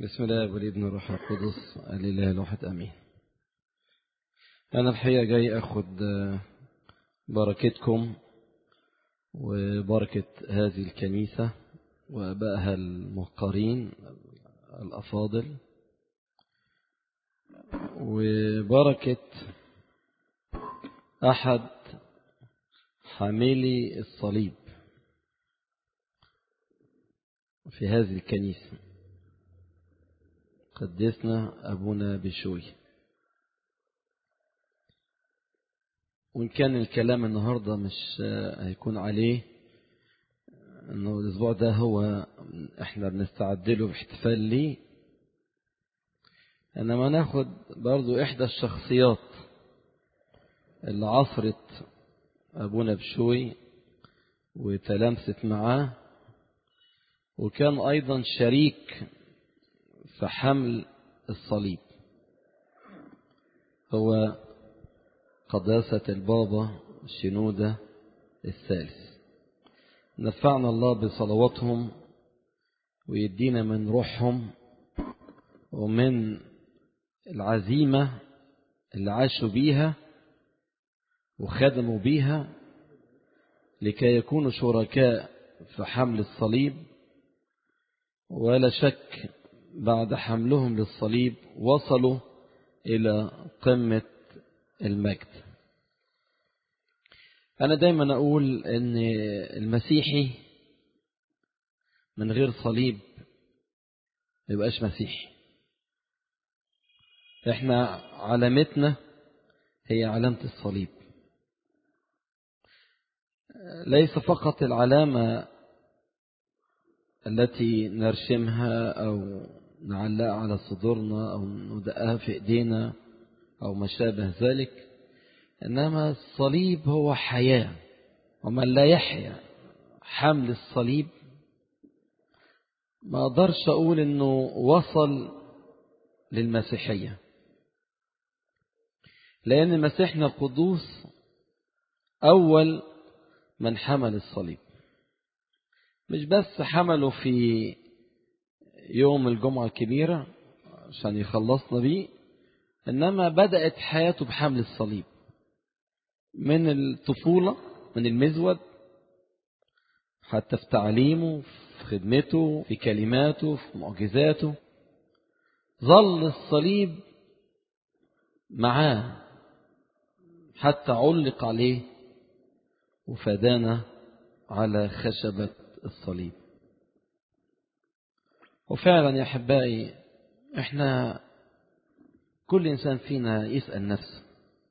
بسم الله والابن الروح القدس الإله الواحد أمين أنا الحقيقة جاي أخد بركتكم وبركة هذه الكنيسة وأبائها الموقرين الأفاضل وبركة أحد حاملي الصليب في هذه الكنيسة قدسنا أبونا بشوي وإن كان الكلام النهاردة مش هيكون عليه أنه الأسبوع ده هو إحنا بنستعد له باحتفال ليه إنما ناخد برضو إحدى الشخصيات اللي عصرت أبونا بشوي وتلامست معاه وكان أيضا شريك في حمل الصليب هو قداسة البابا الشنودة الثالث نفعنا الله بصلواتهم ويدينا من روحهم ومن العزيمة اللي عاشوا بيها وخدموا بيها لكي يكونوا شركاء في حمل الصليب ولا شك بعد حملهم للصليب وصلوا إلى قمة المجد أنا دايما أقول أن المسيحي من غير صليب ما يبقاش مسيحي احنا علامتنا هي علامة الصليب ليس فقط العلامة التي نرشمها أو نعلقها على صدورنا أو ندقها في إيدينا أو ما شابه ذلك إنما الصليب هو حياة ومن لا يحيا حمل الصليب ما أقدرش أقول إنه وصل للمسيحية لأن مسيحنا القدوس أول من حمل الصليب مش بس حمله في يوم الجمعة الكبيرة عشان يخلصنا بيه إنما بدأت حياته بحمل الصليب من الطفولة من المزود حتى في تعليمه في خدمته في كلماته في معجزاته ظل الصليب معاه حتى علق عليه وفدانا على خشبة الصليب وفعلا يا أحبائي احنا كل إنسان فينا يسأل نفسه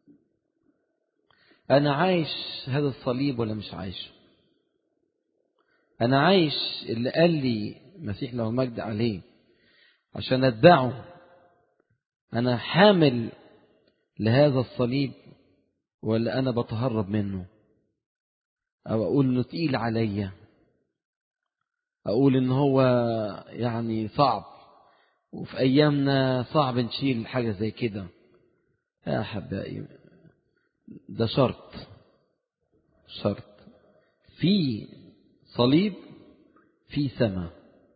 أنا عايش هذا الصليب ولا مش عايشه أنا عايش اللي قال لي مسيح له المجد عليه عشان أتبعه أنا حامل لهذا الصليب ولا أنا بتهرب منه أو أقول إنه تقيل عليا أقول إن هو يعني صعب وفي أيامنا صعب نشيل حاجة زي كده يا أحبائي ده شرط شرط في صليب في سماء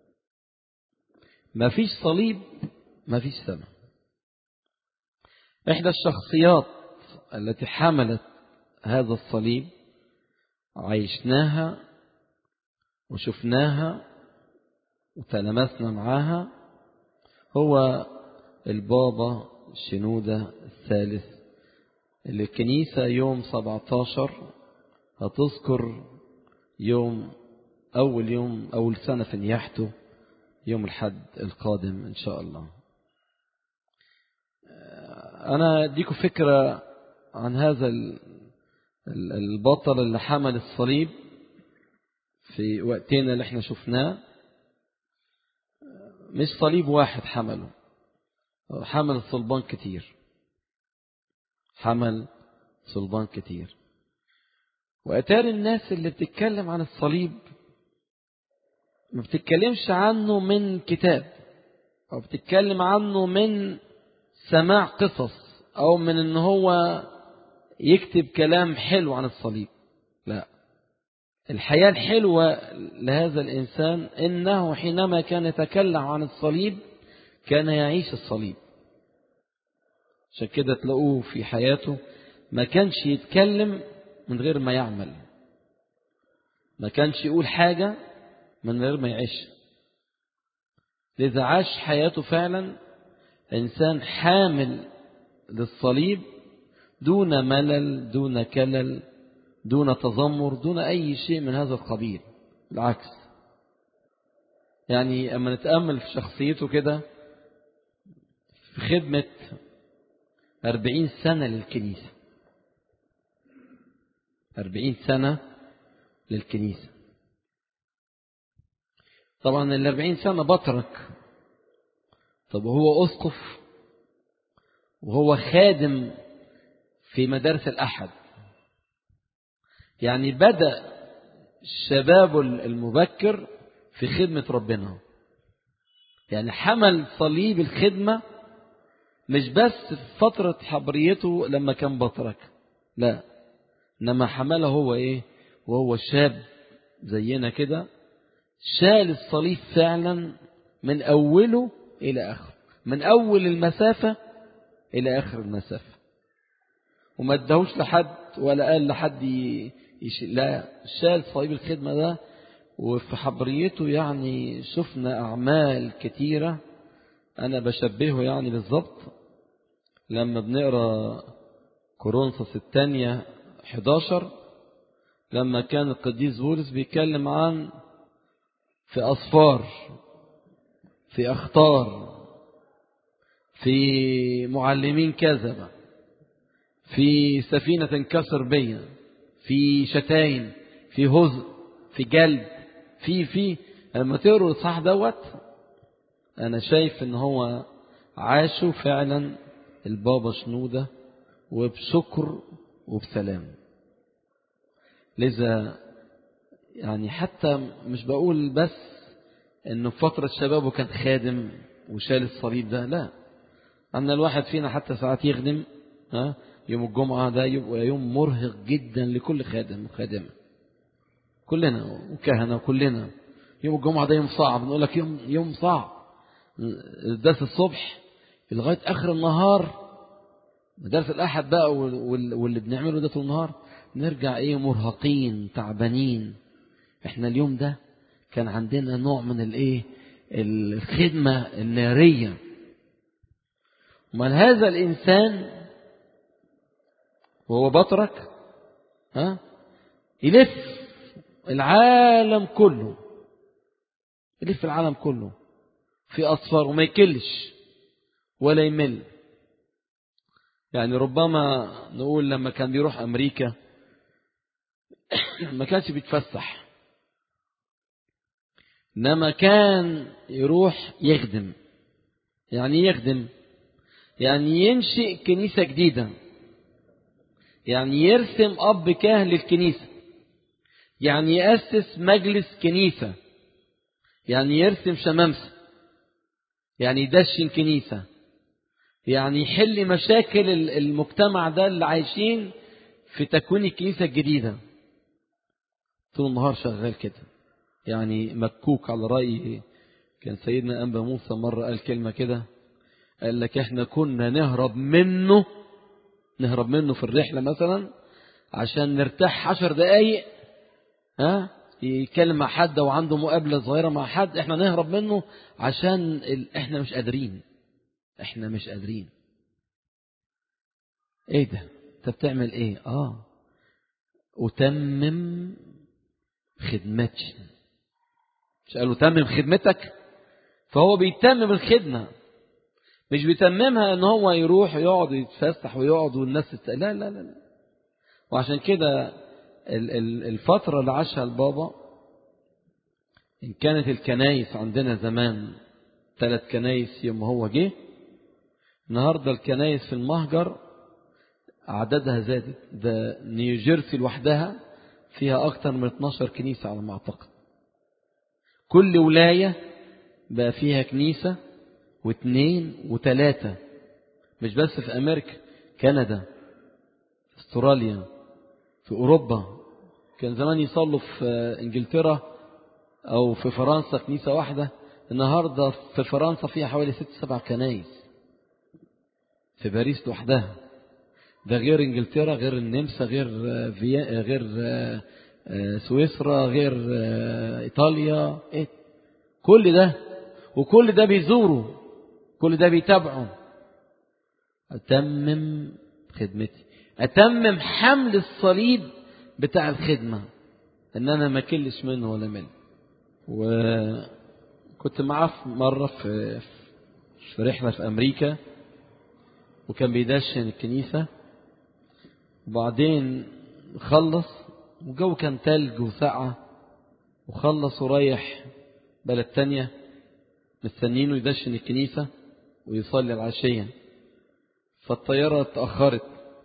ما فيش صليب ما فيش سماء إحدى الشخصيات التي حملت هذا الصليب عيشناها وشفناها وتلمسنا معاها هو البابا الشنودة الثالث اللي الكنيسة يوم 17 هتذكر يوم أول يوم أول سنة في نياحته يوم الحد القادم إن شاء الله أنا أديكم فكرة عن هذا البطل اللي حمل الصليب في وقتنا اللي احنا شفناه مش صليب واحد حمله حمل صلبان كتير حمل صلبان كتير وأتاري الناس اللي بتتكلم عن الصليب ما بتتكلمش عنه من كتاب أو بتتكلم عنه من سماع قصص أو من إن هو يكتب كلام حلو عن الصليب لا الحياة الحلوة لهذا الإنسان إنه حينما كان يتكلم عن الصليب كان يعيش الصليب عشان كده تلاقوه في حياته ما كانش يتكلم من غير ما يعمل ما كانش يقول حاجة من غير ما يعيش لذا عاش حياته فعلا إنسان حامل للصليب دون ملل دون كلل دون تذمر دون أي شيء من هذا القبيل بالعكس يعني أما نتأمل في شخصيته كده في خدمة أربعين سنة للكنيسة أربعين سنة للكنيسة طبعا الأربعين سنة بطرك طب وهو أسقف وهو خادم في مدارس الأحد يعني بدأ الشباب المبكر في خدمة ربنا يعني حمل صليب الخدمة مش بس في فترة حبريته لما كان بطرك لا إنما حمله هو إيه وهو شاب زينا كده شال الصليب فعلا من أوله إلى آخره من أول المسافة إلى آخر المسافة وما ادهوش لحد ولا قال لحد يش... لا شال صليب الخدمة ده وفي حبريته يعني شفنا أعمال كتيرة أنا بشبهه يعني بالظبط لما بنقرأ كورنثوس الثانية 11 لما كان القديس بولس بيتكلم عن في أصفار في أخطار في معلمين كذبة في سفينة انكسر بيا في شتايم في هزء في جلد في في لما تقروا الصح دوت أنا شايف إن هو عاشوا فعلا البابا شنودة وبشكر وبسلام لذا يعني حتى مش بقول بس انه في فترة شبابه كان خادم وشال الصليب ده لا أن الواحد فينا حتى ساعات يخدم ها يوم الجمعة ده يبقى يوم مرهق جدا لكل خادم وخادمة كلنا وكهنة وكلنا يوم الجمعة ده يوم صعب نقول لك يوم يوم صعب درس الصبح لغاية آخر النهار درس الأحد بقى واللي بنعمله ده طول النهار نرجع إيه مرهقين تعبانين إحنا اليوم ده كان عندنا نوع من الإيه الخدمة النارية امال هذا الإنسان وهو بطرك ها يلف العالم كله يلف العالم كله في أصفار وما يكلش ولا يمل يعني ربما نقول لما كان بيروح أمريكا ما كانش بيتفسح إنما كان يروح يخدم يعني يخدم يعني ينشئ كنيسة جديدة يعني يرسم أب كاهن للكنيسة يعني يأسس مجلس كنيسة يعني يرسم شمامسة يعني يدشن كنيسة يعني يحل مشاكل المجتمع ده اللي عايشين في تكوين الكنيسة الجديدة طول النهار شغال كده يعني مكوك على رأي كان سيدنا أنبا موسى مرة قال كلمة كده قال لك احنا كنا نهرب منه نهرب منه في الرحلة مثلا عشان نرتاح عشر دقايق ها يتكلم مع حد او عنده مقابلة صغيرة مع حد احنا نهرب منه عشان ال... احنا مش قادرين احنا مش قادرين ايه ده انت بتعمل ايه اه اتمم خدمتي مش قالوا تمم خدمتك فهو بيتمم الخدمة مش بيتممها ان هو يروح يقعد يتفسح ويقعد والناس تست... لا لا لا وعشان كده الفترة اللي عاشها البابا إن كانت الكنايس عندنا زمان ثلاث كنايس يوم هو جه النهاردة الكنايس في المهجر عددها زادت ده نيوجيرسي لوحدها فيها أكثر من 12 كنيسة على ما أعتقد كل ولاية بقى فيها كنيسة واثنين وثلاثة مش بس في أمريكا كندا استراليا في أوروبا كان زمان يصلوا في إنجلترا أو في فرنسا كنيسة واحدة النهاردة في فرنسا فيها حوالي ست سبع كنايس في باريس لوحدها ده غير انجلترا غير النمسا غير فيا غير سويسرا غير ايطاليا إيه؟ كل ده وكل ده بيزوروا كل ده بيتابعوا اتمم خدمتي اتمم حمل الصليب بتاع الخدمه ان انا ما كلش منه ولا منه وكنت معاه في مره في في رحله في امريكا وكان بيدشن الكنيسه وبعدين خلص والجو كان تلج وسقعة وخلص ورايح بلد تانية مستنينه يدشن الكنيسة ويصلي العشية فالطيارة اتأخرت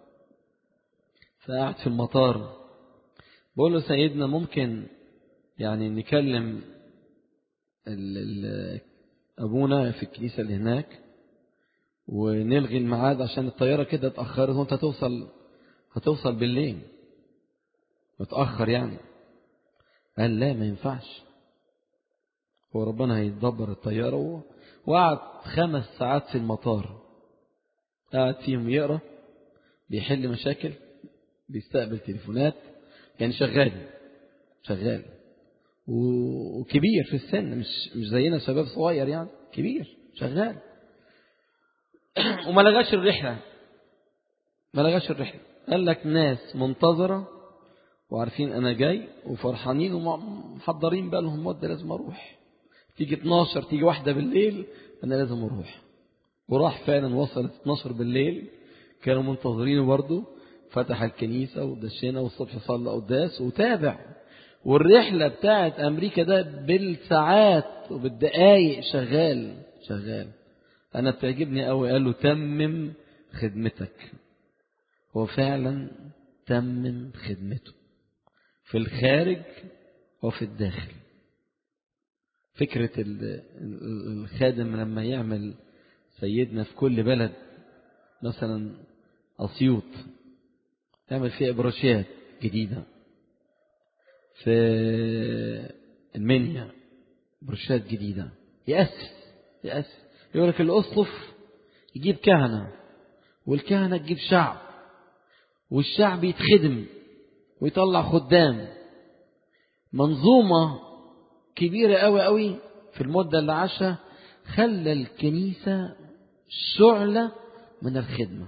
فقعد في المطار بقول له سيدنا ممكن يعني نكلم ال ال أبونا في الكنيسة اللي هناك ونلغي الميعاد عشان الطيارة كده اتأخرت وانت هتوصل هتوصل بالليل متأخر يعني قال لا ما ينفعش هو ربنا هيتدبر الطيارة وقعد خمس ساعات في المطار قاعد فيهم يقرأ بيحل مشاكل بيستقبل تليفونات يعني شغال شغال وكبير في السن مش مش زينا شباب صغير يعني كبير شغال وما لغاش الرحلة ما لغاش الرحلة قال لك ناس منتظرة وعارفين أنا جاي وفرحانين ومحضرين بقى لهم مدة لازم أروح تيجي 12 تيجي واحدة بالليل أنا لازم أروح وراح فعلا وصلت 12 بالليل كانوا منتظرينه برضه فتح الكنيسة ودشينا والصبح صلى قداس وتابع والرحلة بتاعت أمريكا ده بالساعات وبالدقايق شغال شغال أنا بتعجبني قوي قال له تمم خدمتك هو فعلا تمم خدمته في الخارج وفي الداخل فكرة الخادم لما يعمل سيدنا في كل بلد مثلا أسيوط يعمل فيها إبراشيات جديدة في المنيا إبراشيات جديدة يأسس يأسس يقول لك الأسقف يجيب كهنة والكهنة تجيب شعب والشعب يتخدم ويطلع خدام منظومة كبيرة قوي قوي في المدة اللي عاشها خلى الكنيسة شعلة من الخدمة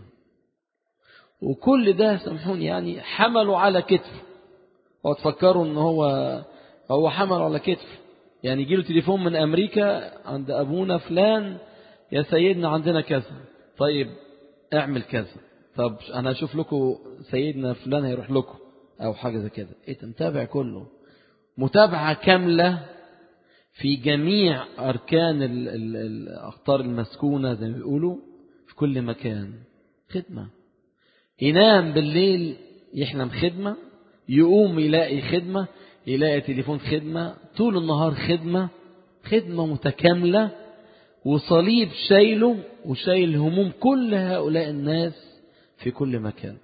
وكل ده سامحوني يعني حملوا على كتفه هو تفكروا ان هو هو حمل على كتفه يعني يجي له تليفون من امريكا عند ابونا فلان يا سيدنا عندنا كذا طيب اعمل كذا طب انا اشوف لكم سيدنا فلان هيروح لكم او حاجه زي كده ايه متابع كله متابعه كامله في جميع اركان الاخطار المسكونه زي ما بيقولوا في كل مكان خدمه ينام بالليل يحلم خدمه يقوم يلاقي خدمه يلاقي تليفون خدمه طول النهار خدمه خدمه متكامله وصليب شايله وشايل هموم كل هؤلاء الناس في كل مكان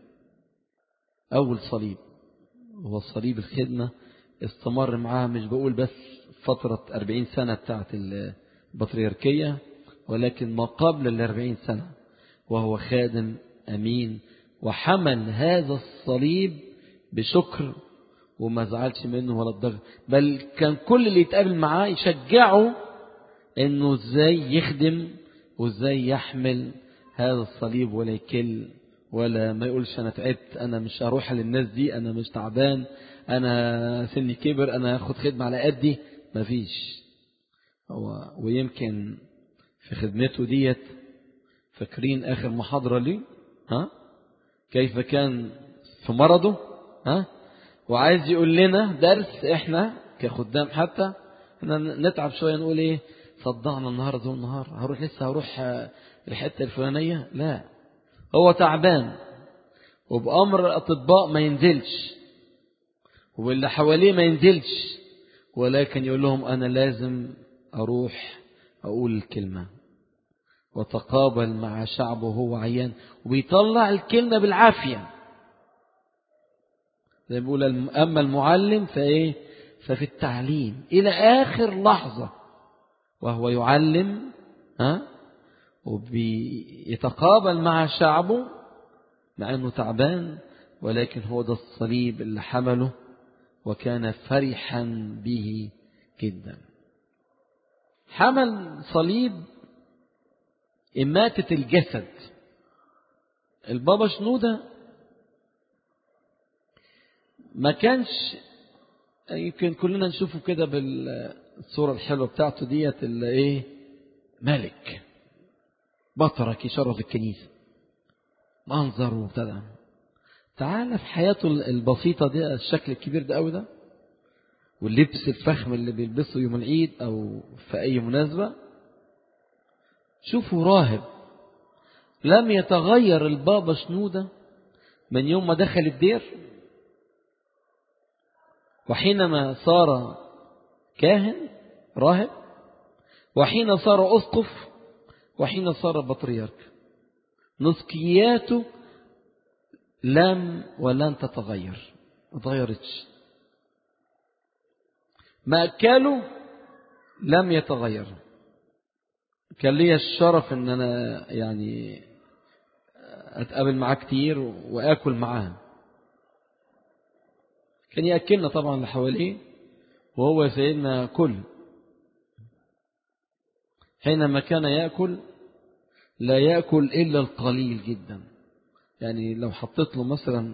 أول صليب هو الصليب الخدمة استمر معاه مش بقول بس فترة أربعين سنة بتاعت البطريركية ولكن ما قبل الأربعين سنة وهو خادم أمين وحمل هذا الصليب بشكر وما زعلش منه ولا الضغط بل كان كل اللي يتقابل معاه يشجعه انه ازاي يخدم وازاي يحمل هذا الصليب ولا يكل ولا ما يقولش انا تعبت انا مش هروح للناس دي انا مش تعبان انا سني كبر انا هاخد خدمه على قدي مفيش هو ويمكن في خدمته ديت فاكرين اخر محاضره لي ها كيف كان في مرضه ها وعايز يقول لنا درس احنا كخدام حتى احنا نتعب شويه نقول ايه صدعنا النهارده طول النهار هروح لسه هروح الحته الفلانيه لا هو تعبان وبأمر الأطباء ما ينزلش واللي حواليه ما ينزلش ولكن يقول لهم أنا لازم أروح أقول الكلمة وتقابل مع شعبه وهو عيان وبيطلع الكلمة بالعافية زي ما بيقول أما المعلم فإيه ففي التعليم إلى آخر لحظة وهو يعلم ها وبيتقابل مع شعبه مع انه تعبان ولكن هو ده الصليب اللي حمله وكان فرحا به جدا حمل صليب إماتة الجسد البابا شنودة ما كانش يمكن كلنا نشوفه كده بالصورة الحلوة بتاعته ديت اللي ايه ملك بطرك يشرف الكنيسة منظر وابتدى تعالى في حياته البسيطة دي الشكل الكبير ده قوي ده واللبس الفخم اللي بيلبسه يوم العيد أو في أي مناسبة شوفوا راهب لم يتغير البابا شنودة من يوم ما دخل الدير وحينما صار كاهن راهب وحين صار أسقف وحين صار بطريرك نسكياته لم ولن تتغير ما تغيرتش مأكله لم يتغير كان لي الشرف ان انا يعني اتقابل معاه كتير واكل معاه كان ياكلنا طبعا اللي حواليه وهو سيدنا كل حينما كان ياكل لا ياكل الا القليل جدا يعني لو حطيت له مثلا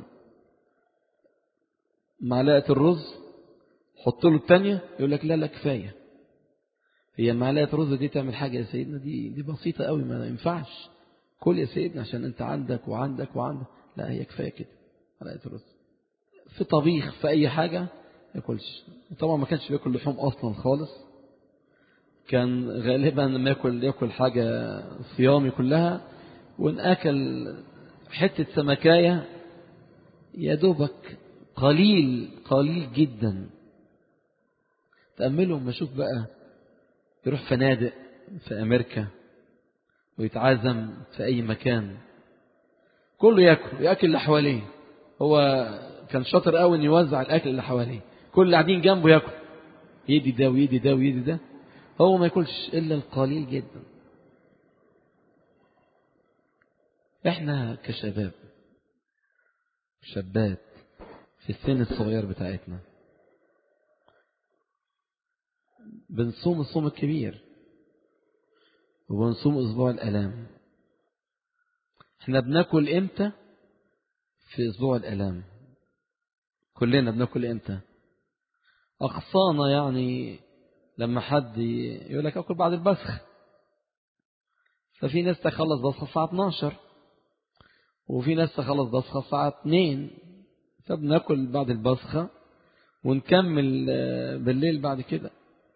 معلقه الرز حط له الثانيه يقول لك لا لا كفايه هي معلقه رز دي تعمل حاجه يا سيدنا دي دي بسيطه قوي ما ينفعش كل يا سيدنا عشان انت عندك وعندك وعندك لا هي كفايه كده معلقه رز في طبيخ في اي حاجه ياكلش طبعا ما كانش بياكل لحوم اصلا خالص كان غالبا لما ياكل ياكل حاجه صيامي كلها وان اكل حته سمكايه يا دوبك قليل قليل جدا تأملوا ما اشوف بقى يروح فنادق في أمريكا ويتعازم في أي مكان كله ياكل ياكل اللي حواليه هو كان شاطر قوي ان يوزع الاكل اللي حواليه كل اللي قاعدين جنبه ياكل يدي ده ويدي ده ويدي ده هو ما ياكلش الا القليل جدا احنا كشباب شابات في السن الصغير بتاعتنا بنصوم الصوم الكبير وبنصوم اسبوع الالام احنا بناكل امتى في اسبوع الالام كلنا بناكل امتى اقصانا يعني لما حد يقول لك اكل بعد البسخ ففي ناس تخلص بسخه الساعه 12 وفي ناس تخلص بسخه الساعه 2 فبناكل بعد البسخه ونكمل بالليل بعد كده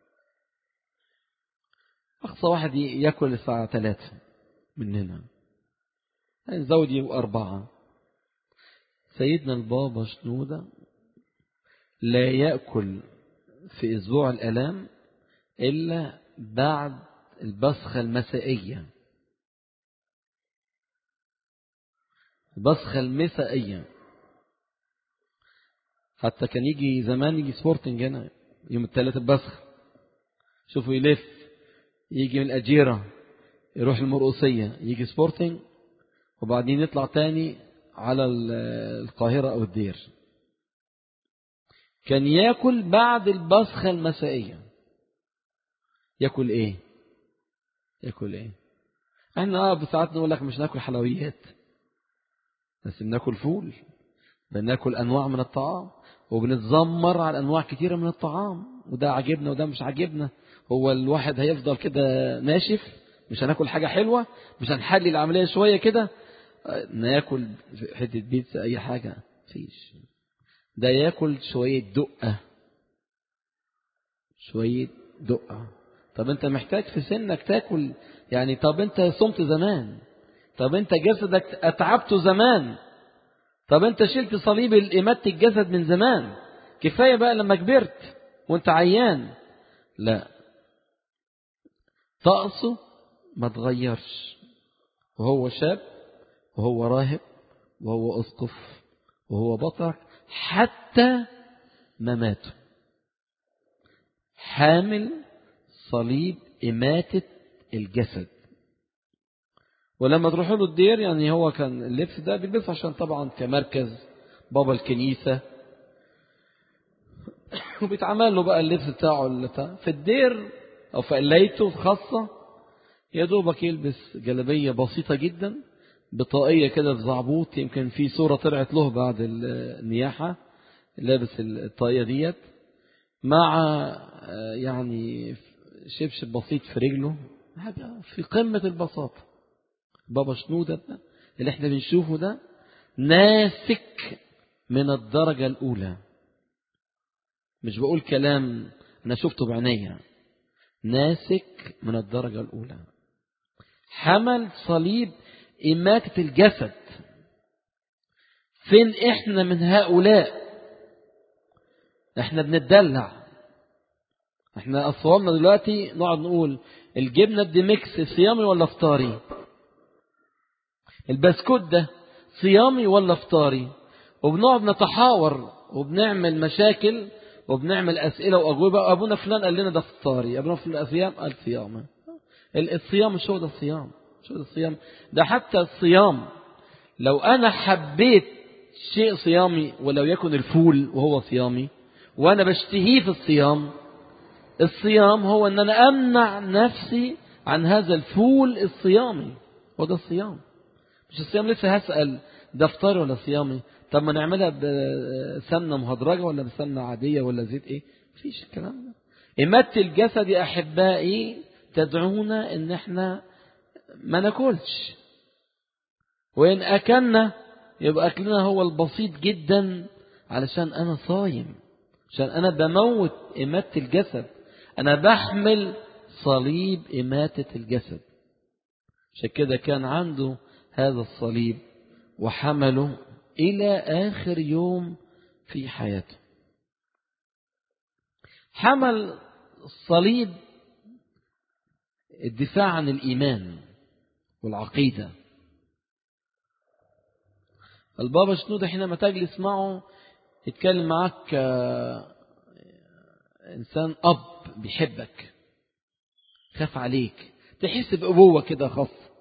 أقصى واحد يأكل الساعة ثلاثة مننا نزود يبقى أربعة سيدنا البابا شنودة لا يأكل في أسبوع الألام إلا بعد البصخة المسائية البصخة المسائية حتى كان يجي زمان يجي سبورتنج هنا يوم الثلاث البصخ شوفوا يلف يجي من الأجيرة يروح المرقصية يجي سبورتنج وبعدين يطلع تاني على القاهرة أو الدير كان ياكل بعد البصخة المسائية ياكل ايه ياكل ايه احنا اه بساعات نقول لك مش ناكل حلويات بس بناكل فول بناكل انواع من الطعام وبنتذمر على انواع كتيره من الطعام وده عاجبنا وده مش عاجبنا هو الواحد هيفضل كده ناشف مش هناكل حاجه حلوه مش هنحلي العمليه شويه كده ناكل حته بيتزا اي حاجه مفيش ده ياكل شويه دقه شويه دقه طب انت محتاج في سنك تاكل يعني طب انت صمت زمان طب انت جسدك اتعبته زمان طب انت شلت صليب الإماتة الجسد من زمان كفاية بقى لما كبرت وانت عيان لا طقسه ما تغيرش وهو شاب وهو راهب وهو أسقف وهو بطرك حتى مماته حامل صليب إماتة الجسد ولما تروحوا له الدير يعني هو كان اللبس ده بيلبسه عشان طبعا كمركز بابا الكنيسة وبيتعمل له بقى اللبس بتاعه اللي بتاع. في الدير أو في قلايته الخاصة يا دوبك يلبس جلبية بسيطة جدا بطاقية كده في زعبوط يمكن في صورة طلعت له بعد النياحة لابس الطاقية ديت مع يعني شبشب بسيط في رجله حاجة في قمة البساطة بابا شنودة ده اللي احنا بنشوفه ده ناسك من الدرجة الأولى مش بقول كلام أنا شفته بعينيا ناسك من الدرجة الأولى حمل صليب إماتة الجسد فين إحنا من هؤلاء إحنا بنتدلع إحنا أصوامنا دلوقتي نقعد نقول الجبنة الديمكس صيامي ولا فطاري البسكوت ده صيامي ولا فطاري وبنقعد نتحاور وبنعمل مشاكل وبنعمل أسئلة وأجوبة أبونا فلان قال لنا ده فطاري أبونا فلان صيام قال صيام الصيام مش هو ده الصيام مش هو ده الصيام ده حتى الصيام لو أنا حبيت شيء صيامي ولو يكن الفول وهو صيامي وأنا بشتهيه في الصيام الصيام هو أن أنا أمنع نفسي عن هذا الفول الصيامي هو ده الصيام مش الصيام لسه هسأل ده فطار ولا صيامي طب ما نعملها بسمنة مهدرجة ولا بسمنة عادية ولا زيت ايه مفيش الكلام ده إمات الجسد يا أحبائي تدعونا ان احنا ما ناكلش وإن أكلنا يبقى أكلنا هو البسيط جدا علشان أنا صايم عشان أنا بموت إماتة الجسد أنا بحمل صليب إماتة الجسد عشان كده كان عنده هذا الصليب وحمله إلى آخر يوم في حياته حمل الصليب الدفاع عن الإيمان والعقيدة البابا شنودة حينما تجلس معه يتكلم معك إنسان أب بيحبك خاف عليك تحس بأبوة كده خاصة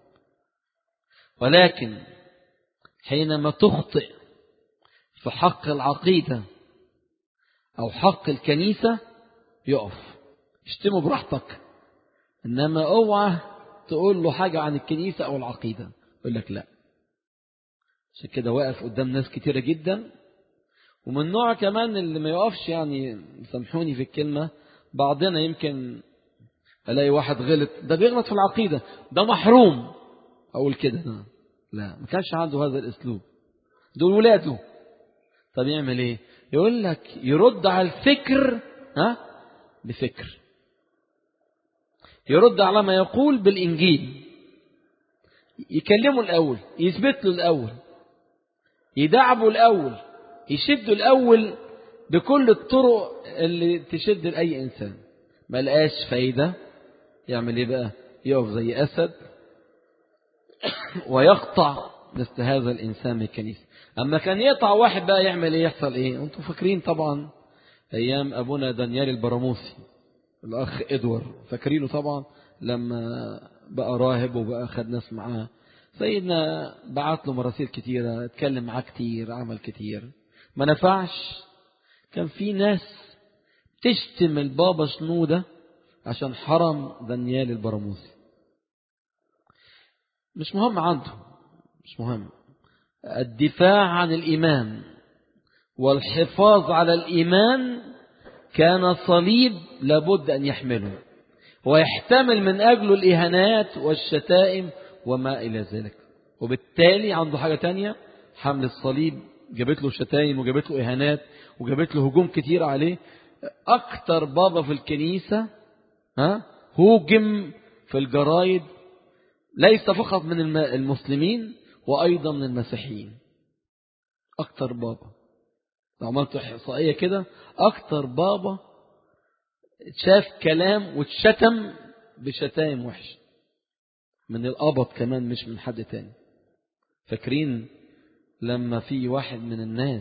ولكن حينما تخطئ في حق العقيدة أو حق الكنيسة يقف اشتمه براحتك إنما اوعى تقول له حاجة عن الكنيسة أو العقيدة يقول لك لا عشان كده واقف قدام ناس كتيرة جدا ومن نوع كمان اللي ما يقفش يعني سامحوني في الكلمة بعضنا يمكن ألاقي واحد غلط ده بيغلط في العقيدة ده محروم أقول كده لا ما كانش عنده هذا الأسلوب دول ولاده طب يعمل ايه يقول لك يرد على الفكر ها بفكر يرد على ما يقول بالإنجيل يكلمه الأول يثبت له الأول يدعبه الأول يشده الأول بكل الطرق اللي تشد لأي إنسان ما لقاش فايدة يعمل ايه بقى يقف زي أسد ويقطع مثل هذا الإنسان من الكنيسة أما كان يقطع واحد بقى يعمل ايه يحصل ايه انتم فاكرين طبعا أيام أبونا دانيال البراموسي الأخ إدوار فاكرينه طبعا لما بقى راهب وبقى خد ناس معاه سيدنا بعت له مراسيل كتيرة اتكلم معاه كتير عمل كتير ما نفعش كان في ناس تشتم البابا شنودة عشان حرم دانيال البراموسي مش مهم عنده مش مهم الدفاع عن الإيمان والحفاظ على الإيمان كان صليب لابد أن يحمله ويحتمل من أجله الإهانات والشتائم وما إلى ذلك وبالتالي عنده حاجة تانية حمل الصليب جابت له شتائم وجابت له إهانات وجابت له هجوم كتير عليه أكتر بابا في الكنيسة ها هوجم في الجرايد ليس فقط من المسلمين وأيضا من المسيحيين أكتر بابا لو عملت إحصائية كده أكتر بابا شاف كلام واتشتم بشتايم وحش من القبط كمان مش من حد تاني فاكرين لما في واحد من الناس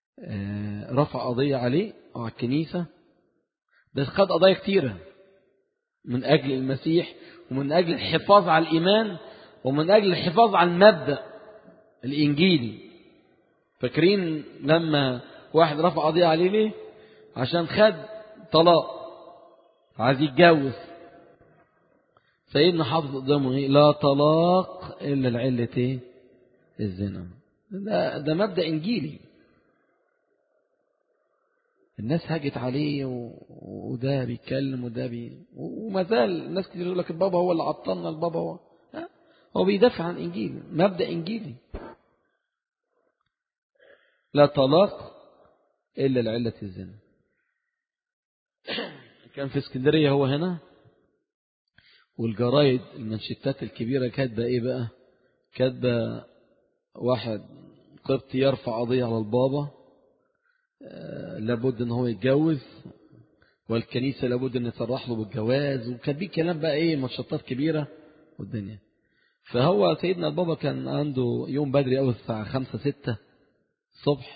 رفع قضية عليه أو على الكنيسة بس خد قضايا كتيرة من أجل المسيح ومن أجل الحفاظ على الإيمان ومن أجل الحفاظ على المبدأ الإنجيلي فاكرين لما واحد رفع قضية عليه ليه عشان خد طلاق عايز يتجوز سيدنا حافظ قدامه ايه لا طلاق الا لعله ايه الزنا ده ده مبدا انجيلي الناس هاجت عليه و... وده بيتكلم وده بي... وما زال الناس كتير يقول لك البابا هو اللي عطلنا البابا هو ها؟ هو بيدافع عن انجيل مبدا انجيلي لا طلاق الا لعله الزنا كان في اسكندريه هو هنا والجرايد المنشتات الكبيره كاتبه ايه بقى كاتبه واحد قبطي يرفع قضيه على البابا لابد ان هو يتجوز والكنيسة لابد ان يصرح له بالجواز وكان بيه كلام بقى ايه مشطات كبيرة والدنيا فهو سيدنا البابا كان عنده يوم بدري قوي الساعة خمسة ستة الصبح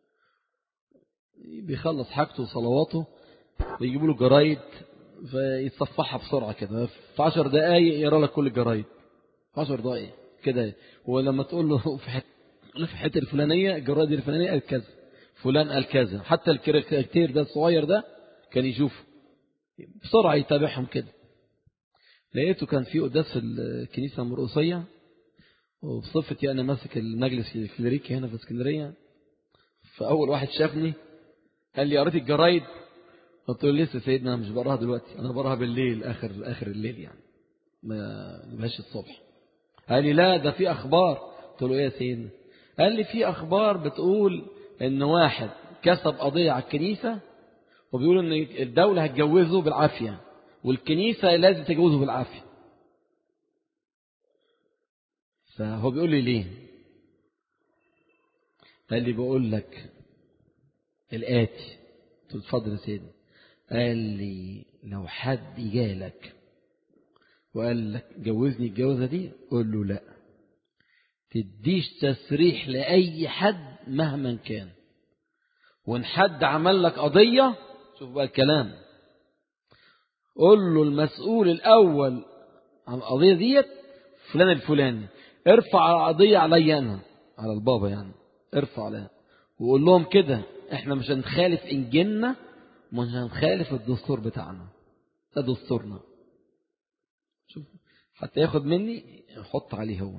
بيخلص حاجته وصلواته ويجيبوا له جرايد فيتصفحها بسرعة كده في عشر دقايق يرى لك كل الجرايد في عشر دقايق كده ولما تقول له في حته في الحته الفلانيه الجرايد الفلانيه قالت كذا فلان قال كذا حتى الكاركتير ده الصغير ده كان يشوفه بسرعة يتابعهم كده لقيته كان في قداس في الكنيسة المرقصية وبصفتي أنا ماسك المجلس الكليريكي هنا في اسكندرية فأول واحد شافني قال لي قريت الجرايد قلت له لسه سيدنا أنا مش بقراها دلوقتي أنا بقراها بالليل آخر آخر الليل يعني ما نبهاش الصبح قال لي لا ده في أخبار قلت له إيه يا سيدنا قال لي في أخبار بتقول ان واحد كسب قضية على الكنيسة وبيقول ان الدولة هتجوزه بالعافية والكنيسة لازم تجوزه بالعافية فهو بيقول لي ليه قال لي بقول لك الآتي قلت له اتفضل يا سيدي قال لي لو حد جالك وقال لك جوزني الجوزة دي قول له لا تديش تسريح لأي حد مهما كان وان حد عمل لك قضية شوف بقى الكلام قول له المسؤول الأول عن القضية ديت فلان الفلاني ارفع القضية عليا أنا على البابا يعني ارفع عليها وقول لهم كده احنا مش هنخالف انجيلنا مش هنخالف الدستور بتاعنا ده دستورنا شوف حتى ياخد مني يحط عليه هو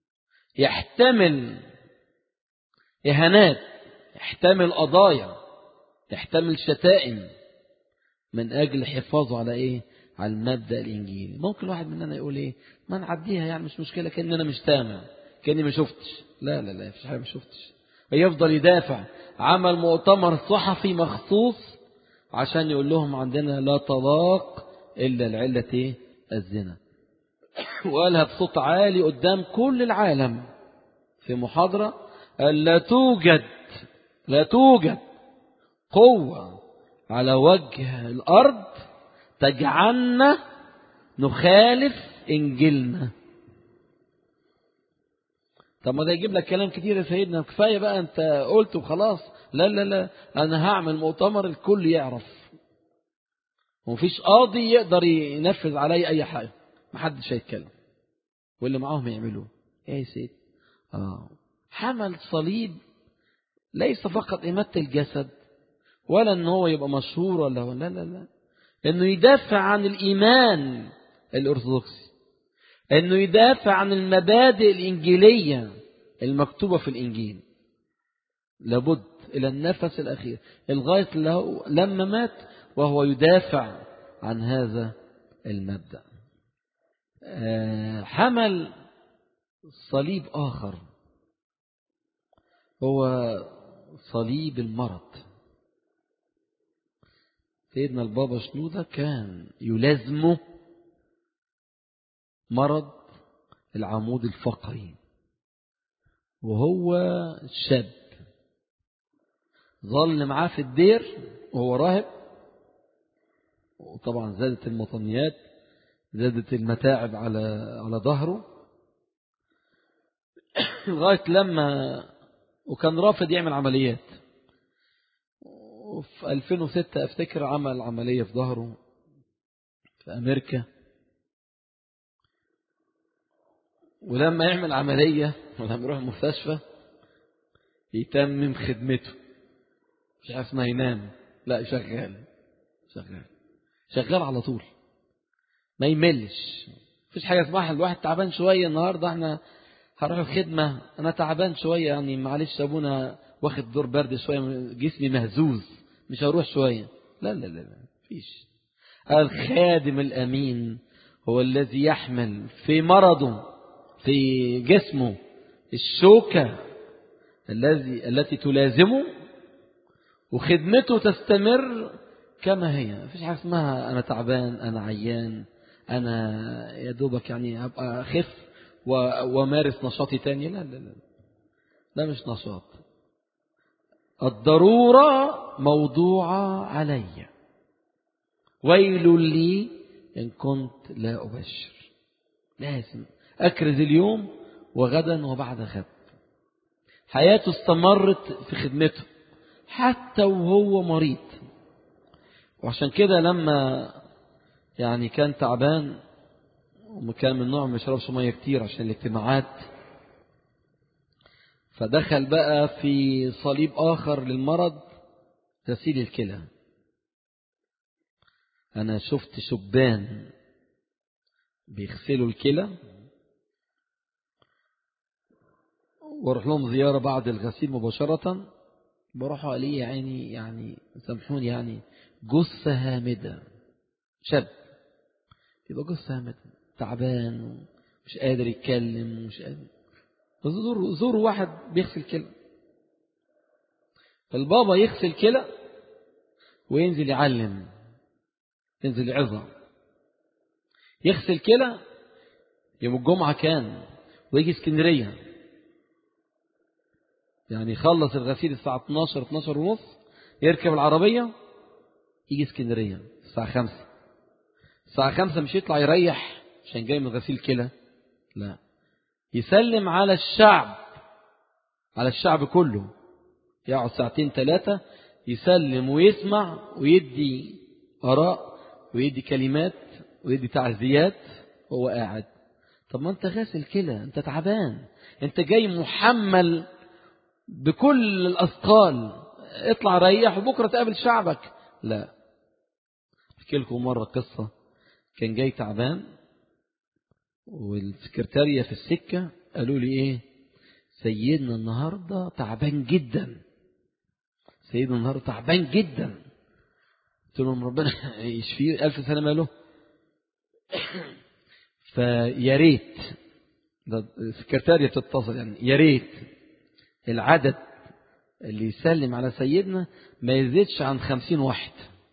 يحتمل إهانات يحتمل قضايا يحتمل شتائم من أجل حفاظه على إيه على المبدأ الإنجيلي ممكن واحد مننا يقول إيه ما نعديها يعني مش مشكلة كأن أنا مش سامع كأني ما شفتش لا لا لا مفيش حاجة ما شفتش يفضل يدافع عمل مؤتمر صحفي مخصوص عشان يقول لهم عندنا لا طلاق إلا العلة إيه الزنا وقالها بصوت عالي قدام كل العالم في محاضرة قال لا توجد لا توجد قوة على وجه الأرض تجعلنا نخالف إنجيلنا طب ما ده يجيب لك كلام كتير يا سيدنا كفاية بقى أنت قلت وخلاص لا لا لا أنا هعمل مؤتمر الكل يعرف ومفيش قاضي يقدر ينفذ علي أي حاجة محدش هيتكلم واللي معاهم يعملوه ايه يا سيد اه حمل صليب ليس فقط إماتة الجسد ولا ان هو يبقى مشهور ولا هو لا لا لا انه يدافع عن الإيمان الأرثوذكسي انه يدافع عن المبادئ الإنجيلية المكتوبة في الإنجيل لابد إلى النفس الأخير الغاية له لما مات وهو يدافع عن هذا المبدأ حمل صليب آخر هو صليب المرض سيدنا البابا شنودة كان يلازمه مرض العمود الفقري وهو شاب ظل معاه في الدير وهو راهب وطبعا زادت المطنيات زادت المتاعب على على ظهره لغاية لما وكان رافض يعمل عمليات وفي 2006 افتكر عمل عملية في ظهره في أمريكا ولما يعمل عملية ولما يروح المستشفى يتمم خدمته مش عارف ما ينام لا شغال شغال شغال على طول ما يملش مفيش حاجة اسمها الواحد تعبان شوية النهاردة احنا هروح الخدمة انا تعبان شوية يعني معلش ابونا واخد دور برد شوية جسمي مهزوز مش هروح شوية لا لا لا لا مفيش الخادم الأمين هو الذي يحمل في مرضه في جسمه الشوكة الذي التي تلازمه وخدمته تستمر كما هي مفيش حاجة اسمها أنا تعبان أنا عيان أنا يا دوبك يعني أبقى أخف ومارس نشاطي تاني لا لا لا ده مش نشاط الضرورة موضوعة علي ويل لي إن كنت لا أبشر لازم أكرز اليوم وغدا وبعد غد حياته استمرت في خدمته حتى وهو مريض وعشان كده لما يعني كان تعبان وكان من نوع ما يشربش ميه كتير عشان الاجتماعات فدخل بقى في صليب آخر للمرض غسيل الكلى أنا شفت شبان بيغسلوا الكلى واروح لهم زيارة بعد الغسيل مباشرة بروحوا عليه يعني يعني سامحوني يعني جثة هامدة شاب يبقى جثة هامدة تعبان ومش قادر يتكلم ومش قادر زور زور واحد بيغسل كلى البابا يغسل كلى وينزل يعلم ينزل يعظة يغسل كلى يوم الجمعة كان ويجي اسكندرية يعني يخلص الغسيل الساعة 12 12 ونص يركب العربية يجي اسكندرية الساعة 5 الساعة 5 مش يطلع يريح عشان جاي من غسيل كلى لا يسلم على الشعب على الشعب كله يقعد ساعتين ثلاثة يسلم ويسمع ويدي آراء ويدي كلمات ويدي تعزيات وهو قاعد طب ما انت غاسل كلى انت تعبان انت جاي محمل بكل الأثقال اطلع ريح وبكرة تقابل شعبك لا احكي لكم مرة قصة كان جاي تعبان والسكرتارية في السكة قالوا لي ايه سيدنا النهاردة تعبان جدا سيدنا النهاردة تعبان جدا قلت لهم ربنا يشفيه ألف سلامة له فيا ريت السكرتارية تتصل يعني يا ريت العدد اللي يسلم على سيدنا ما يزيدش عن خمسين واحد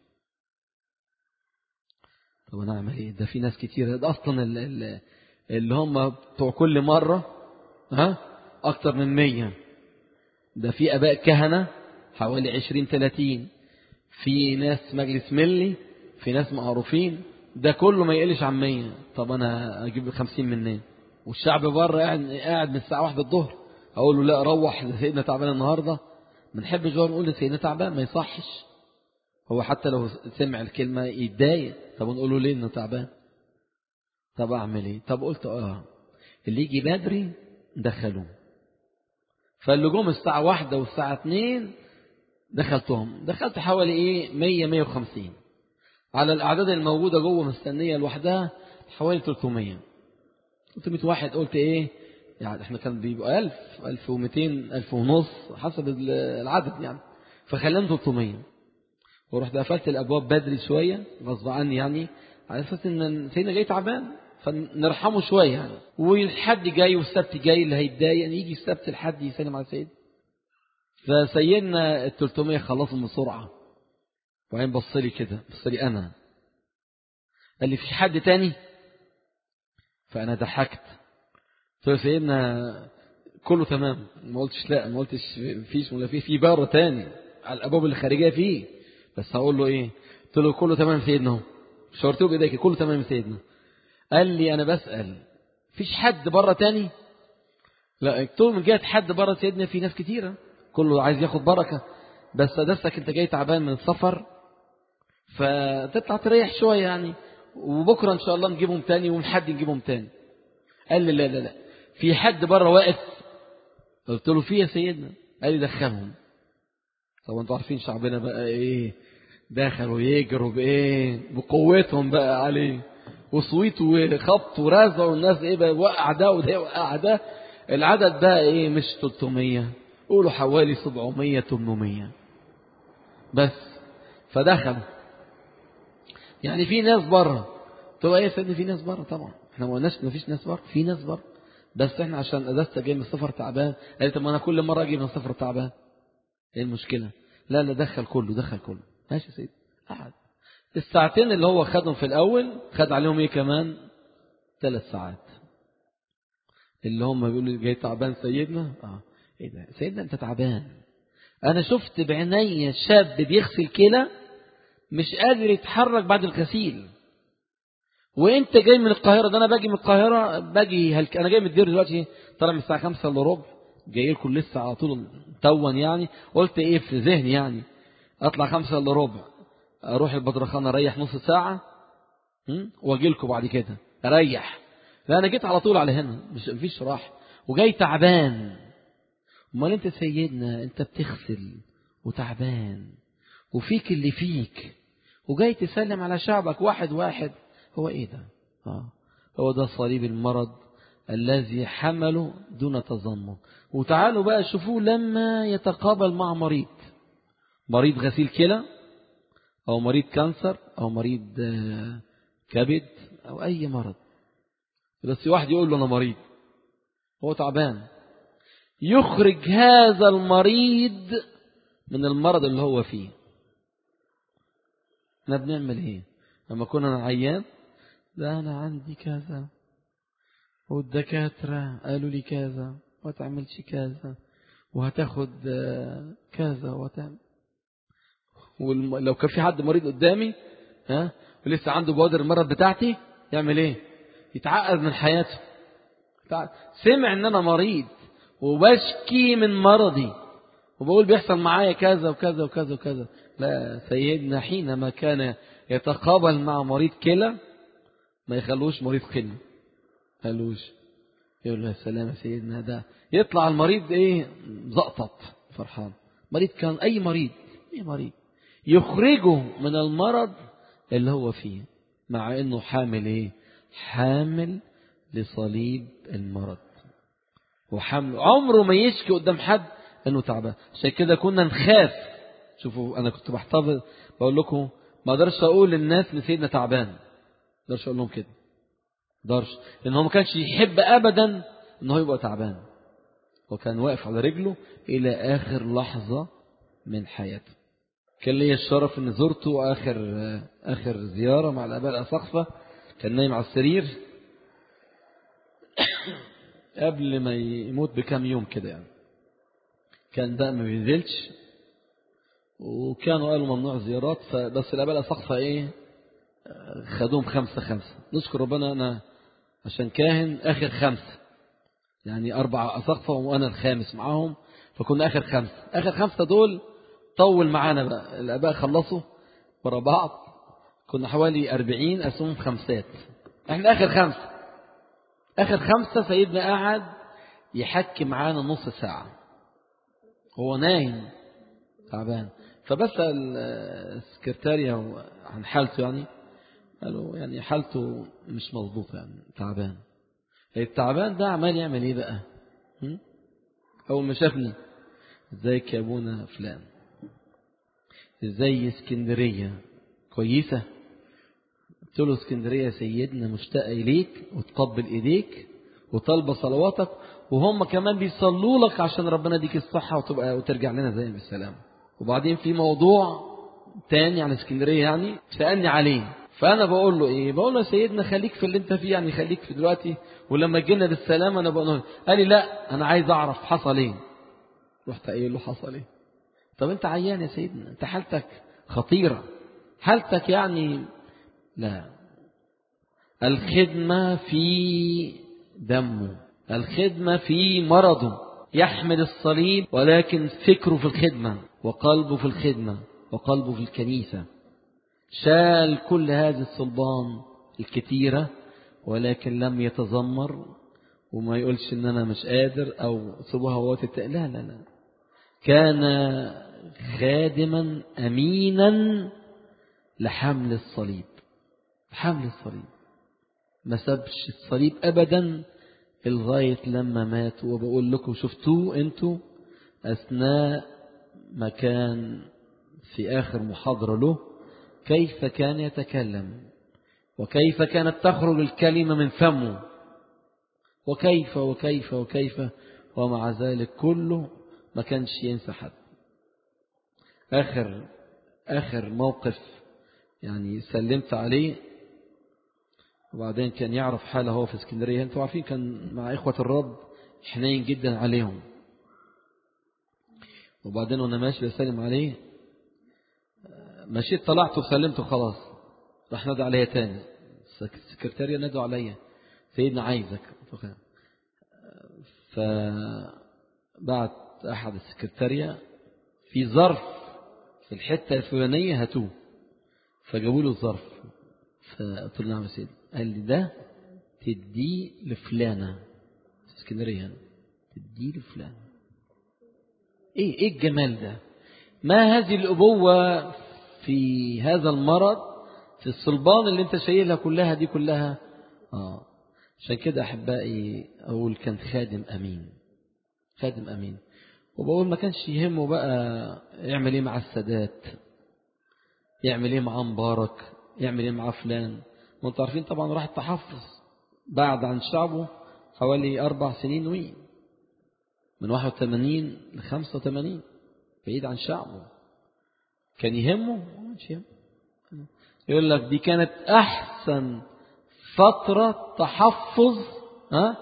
طب انا اعمل ايه ده في ناس كتير ده اصلا اللي هم بتوع كل مرة ها اكتر من مية ده في اباء كهنة حوالي عشرين تلاتين في ناس مجلس ملي في ناس معروفين ده كله ما يقلش عن مية طب انا اجيب خمسين منين والشعب بره قاعد قاعد من الساعة واحدة الظهر اقول له لا روح سيدنا تعبان النهارده ما نحبش بقى نقول لسيدنا تعبان ما يصحش هو حتى لو سمع الكلمه يتضايق طب نقول له ليه انه تعبان طب اعمل ايه طب قلت اه اللي يجي بدري دخلوه فاللي جم الساعه واحدة والساعه اتنين دخلتهم دخلت حوالي ايه 100 150 على الاعداد الموجوده جوه مستنيه لوحدها حوالي 300 300 واحد قلت ايه يعني احنا كان بيبقى 1000 1200 1000 ونص حسب العدد يعني فخلينا 300 ورحت قفلت الابواب بدري شويه غصب عني يعني على اساس ان سيدنا جاي تعبان فنرحمه شويه يعني والحد جاي والسبت جاي اللي هيتضايق يعني يجي السبت الحد يسلم على سيد فسيدنا ال 300 خلصوا بسرعه وبعدين بص لي كده بص لي انا قال لي في حد تاني فانا ضحكت قلت سيدنا كله تمام ما قلتش لا ما قلتش فيش ولا في في بره تاني على الابواب اللي خارجيه فيه بس هقول له ايه قلت له كله تمام سيدنا اهو شاورت له بايديك كله تمام سيدنا قال لي انا بسال فيش حد بره تاني لا قلت له من جهه حد بره سيدنا في ناس كتيره كله عايز ياخد بركه بس درسك انت جاي تعبان من السفر فتطلع تريح شويه يعني وبكرة إن شاء الله نجيبهم تاني ومن حد نجيبهم تاني قال لي لا لا لا في حد بره واقف قلت له في يا سيدنا قال لي دخلهم طب انتوا عارفين شعبنا بقى ايه دخلوا يجروا بايه بقوتهم بقى عليه وصويت وخبط ورزع والناس ايه بقى وقع ده وده وقع ده العدد بقى ايه مش 300 قولوا حوالي 700 800 بس فدخلوا يعني في ناس بره تبقى ايه يا سيدنا في ناس بره طبعا احنا ما قلناش ما فيش ناس بره في ناس بره بس احنا عشان ازازتك جاي من السفر تعبان قالت طب ما انا كل مره اجي من السفر تعبان ايه المشكله لا لا دخل كله دخل كله ماشي يا سيدي قعد الساعتين اللي هو خدهم في الاول خد عليهم ايه كمان ثلاث ساعات اللي هم بيقولوا جاي تعبان سيدنا اه ايه ده سيدنا انت تعبان انا شفت بعيني شاب بيغسل كلى مش قادر يتحرك بعد الغسيل وانت جاي من القاهره ده انا باجي من القاهره باجي هل... انا جاي من الدير دلوقتي طالع من الساعه 5 الا ربع جاي لكم لسه على طول تون يعني قلت ايه في ذهني يعني اطلع 5 الا ربع اروح البدرخانه اريح نص ساعه واجي لكم بعد كده اريح لا انا جيت على طول على هنا مش مفيش راحه وجاي تعبان امال انت سيدنا انت بتغسل وتعبان وفيك اللي فيك وجاي تسلم على شعبك واحد واحد هو ايه ده آه. هو ده صليب المرض الذي حمله دون تذمر وتعالوا بقى شوفوه لما يتقابل مع مريض مريض غسيل كلى او مريض كانسر او مريض كبد او اي مرض بس واحد يقول له انا مريض هو تعبان يخرج هذا المريض من المرض اللي هو فيه احنا بنعمل ايه لما كنا عيان لا أنا عندي كذا والدكاترة قالوا لي كذا ما تعملش كذا وهتاخد كذا وتعمل ولو كان في حد مريض قدامي ها ولسه عنده بوادر المرض بتاعتي يعمل ايه يتعقد من حياته سمع ان انا مريض وبشكي من مرضي وبقول بيحصل معايا كذا وكذا وكذا وكذا لا سيدنا حينما كان يتقابل مع مريض كلى ما يخلوش مريض كلى قالوش يقول له يا سلام يا سيدنا ده يطلع المريض ايه زقطط فرحان مريض كان اي مريض اي مريض يخرجه من المرض اللي هو فيه مع انه حامل ايه حامل لصليب المرض وحمله عمره ما يشكي قدام حد انه تعبان عشان كده كنا نخاف شوفوا انا كنت بحتفظ بقول لكم ما اقدرش اقول للناس ان سيدنا تعبان ما اقدرش اقول لهم كده ما اقدرش لان هو ما كانش يحب ابدا ان هو يبقى تعبان وكان واقف على رجله الى اخر لحظه من حياته كان لي الشرف ان زرته اخر اخر زياره مع الاباء الاسقفه كان نايم على السرير قبل ما يموت بكام يوم كده يعني كان ده ما بينزلش وكانوا قالوا ممنوع زيارات فبس الاباء الاسقفه ايه خدوهم خمسة خمسة نشكر ربنا أنا عشان كاهن آخر خمسة يعني أربعة أسقفة وأنا الخامس معاهم فكنا آخر خمسة آخر خمسة دول طول معانا بقى الآباء خلصوا ورا بعض كنا حوالي أربعين أسهم خمسات احنا آخر خمسة آخر خمسة سيدنا قعد يحكي معانا نص ساعة هو نايم تعبان فبسأل السكرتارية عن حالته يعني قالوا يعني حالته مش مظبوطة يعني تعبان التعبان ده عمال يعمل ايه بقى اول ما شافني ازيك يا ابونا فلان ازاي اسكندرية كويسة قلت له اسكندرية سيدنا مشتاقة اليك وتقبل ايديك وطالبة صلواتك وهم كمان بيصلوا لك عشان ربنا يديك الصحة وتبقى وترجع لنا زي بالسلامة وبعدين في موضوع تاني عن اسكندرية يعني سألني عليه فأنا بقول له إيه بقول له يا سيدنا خليك في اللي أنت فيه يعني خليك في دلوقتي ولما جينا بالسلامة أنا بقول له قال لي لا أنا عايز أعرف حصل إيه رحت قايل له حصل إيه طب أنت عيان يا سيدنا أنت حالتك خطيرة حالتك يعني لا الخدمة في دمه الخدمة في مرضه يحمل الصليب ولكن فكره في الخدمة وقلبه في الخدمة وقلبه في الكنيسة شال كل هذا الصلبان الكتيرة ولكن لم يتذمر وما يقولش ان انا مش قادر او سيبوها وقت لا لا لا كان خادما امينا لحمل الصليب حمل الصليب ما سابش الصليب ابدا لغايه لما مات وبقول لكم شفتوه انتوا اثناء ما كان في اخر محاضره له كيف كان يتكلم وكيف كانت تخرج الكلمه من فمه وكيف وكيف وكيف ومع ذلك كله ما كانش ينسى حد آخر آخر موقف يعني سلمت عليه وبعدين كان يعرف حاله هو في اسكندرية انتوا عارفين كان مع إخوة الرب حنين جدا عليهم وبعدين وانا ماشي بسلم عليه مشيت طلعت وسلمته خلاص راح نادى عليا تاني السكرتارية نادوا عليا سيدنا عايزك فبعت أحد السكرتارية في ظرف في الحتة الفلانية هاتوه فجابوا له الظرف فقلت له نعم يا سيدي قال لي ده تديه لفلانة في اسكندرية تديه لفلانة ايه ايه الجمال ده ما هذه الأبوة في هذا المرض في الصلبان اللي انت شايلها كلها دي كلها اه عشان كده أحبائي أقول كان خادم أمين خادم أمين وبقول ما كانش يهمه بقى يعمل إيه مع السادات يعمل إيه مع مبارك يعمل إيه مع فلان وانتوا عارفين طبعا راح التحفظ بعد عن شعبه حوالي أربع سنين وين من 81 ل 85 بعيد عن شعبه كان يهمه مش يهمه يقول لك دي كانت أحسن فترة تحفظ ها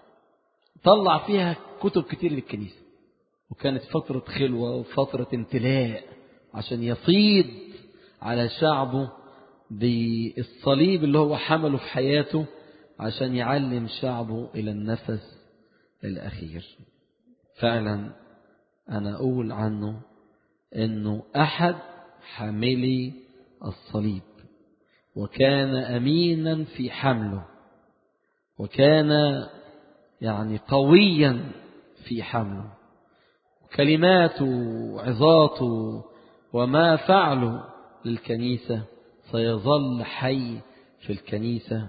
طلع فيها كتب كتير للكنيسة وكانت فترة خلوة وفترة امتلاء عشان يفيض على شعبه بالصليب اللي هو حمله في حياته عشان يعلم شعبه إلى النفس الأخير فعلا أنا أقول عنه أنه أحد حاملي الصليب وكان أمينا في حمله وكان يعني قويا في حمله كلماته وعظاته وما فعله للكنيسة سيظل حي في الكنيسة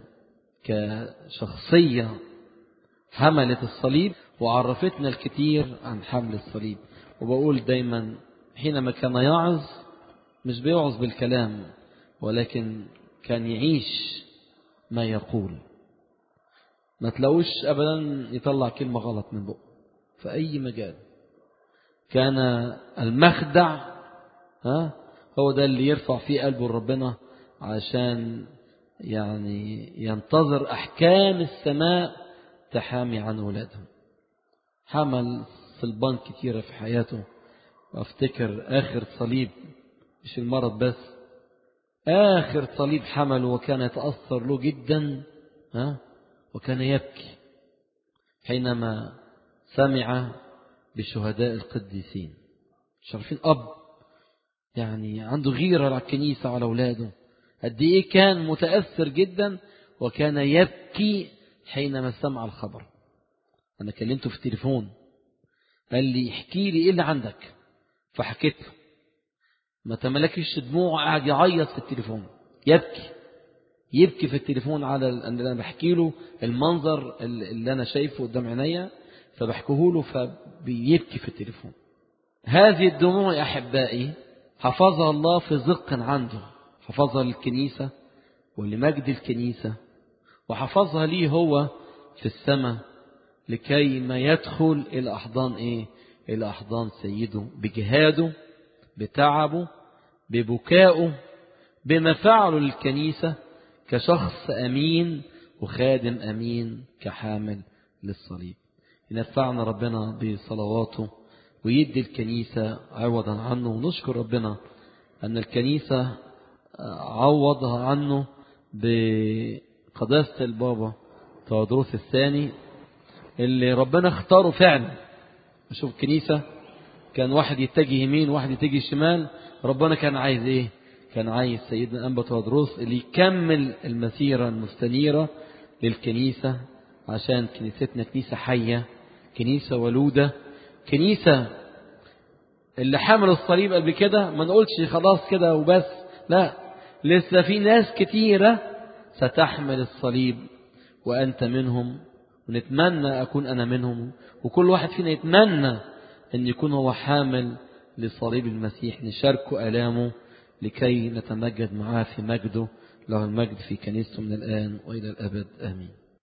كشخصية حملت الصليب وعرفتنا الكثير عن حمل الصليب وبقول دايما حينما كان يعظ مش بيوعظ بالكلام ولكن كان يعيش ما يقول ما تلاقوش أبدا يطلع كلمة غلط من بقه في أي مجال كان المخدع ها هو ده اللي يرفع فيه قلبه لربنا عشان يعني ينتظر أحكام السماء تحامي عن ولاده حمل صلبان كتيرة في حياته وافتكر آخر صليب مش المرض بس آخر صليب حمله وكان يتأثر له جدا ها وكان يبكي حينما سمع بشهداء القديسين مش عارفين أب يعني عنده غيرة على الكنيسة وعلى أولاده قد إيه كان متأثر جدا وكان يبكي حينما سمع الخبر أنا كلمته في التليفون قال لي احكي لي إيه اللي عندك فحكيت له ما تملكش دموعه قاعد يعيط في التليفون يبكي يبكي في التليفون على ان انا بحكي له المنظر اللي انا شايفه قدام عينيا فبحكيه له فبيبكي في التليفون هذه الدموع يا احبائي حفظها الله في زق عنده حفظها للكنيسه ولمجد الكنيسه وحفظها ليه هو في السماء لكي ما يدخل الى احضان ايه الى احضان سيده بجهاده بتعبه ببكائه بما فعله للكنيسة كشخص أمين وخادم أمين كحامل للصليب ينفعنا ربنا بصلواته ويدي الكنيسة عوضا عنه ونشكر ربنا أن الكنيسة عوضها عنه بقداسة البابا تودروس الثاني اللي ربنا اختاره فعلا شوف الكنيسة كان واحد يتجه يمين واحد يتجه شمال ربنا كان عايز ايه كان عايز سيدنا أنبا تودروس اللي يكمل المسيرة المستنيرة للكنيسة عشان كنيستنا كنيسة حية كنيسة ولودة كنيسة اللي حمل الصليب قبل كده ما نقولش خلاص كده وبس لا لسه في ناس كتيرة ستحمل الصليب وأنت منهم ونتمنى أكون أنا منهم وكل واحد فينا يتمنى أن يكون هو حامل لصليب المسيح نشاركه آلامه لكي نتمجد معاه في مجده له المجد في كنيسته من الآن وإلى الأبد آمين